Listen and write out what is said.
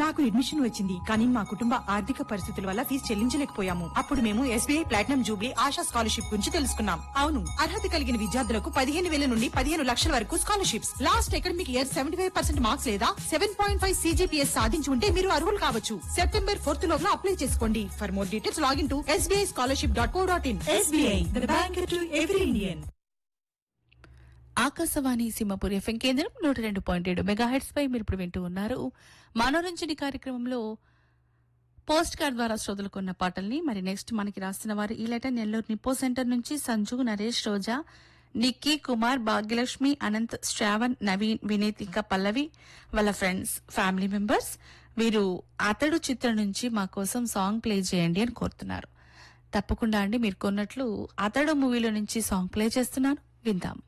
నాకు అడ్మిషన్ వచ్చింది కానీ మా కుటుంబ ఆర్థిక పరిస్థితుల వల్ల ఫీజు చెల్లించలేకపోయాము అప్పుడు మేము SBI platinum jubilee Asha scholarship గురించి తెలుసుకున్నాం అవును అర్హత కలిగిన విద్యార్థులకు పదిహేను వేల నుండి పదిహేను లక్షల వరకు scholarships last academic year seventy five percent marks లేదా సెవెన్ పాయింట్ ఫైవ్ సీజీపీఎస్ సాధించి ఉంటే మీరు అర్హులు కావచ్చు సెప్టెంబర్ ఫోర్త్ లోపల అప్లై చేసుకోండి for more details login to SBI scholarship dot co dot in SBI bank to every Indian Akashvani Simhapur FM కేంద్రం నూట రెండు పాయింట్ ఏడు మెగా హెడ్స్ పై మీరు ఇప్పుడు వింటూ ఉన్నారు మనోరంజని కార్యక్రమంలో పోస్ట్ కార్డ్ ద్వారా శ్రోతలుకున్న పాటల్ని మరి నెక్స్ట్ మనకి రాస్తున్న వారు ఈ లెటర్ నెల్లూరు నిప్పో సెంటర్ నుంచి సంజు నరేష్ రోజా నిక్కీ కుమార్ భాగ్యలక్ష్మి అనంత్ శ్రావణ్ నవీన్ వినీత్ ఇంకా పల్లవి వాళ్ళ ఫ్రెండ్స్ ఫ్యామిలీ మెంబర్స్ వీరు అతడు చిత్రం నుంచి మా కోసం సాంగ్ ప్లే చేయండి అని కోరుతున్నారు తప్పకుండా అండి మీరు కొన్నట్లు అతడు మూవీలో నుంచి సాంగ్ ప్లే చేస్తున్నాను విందాం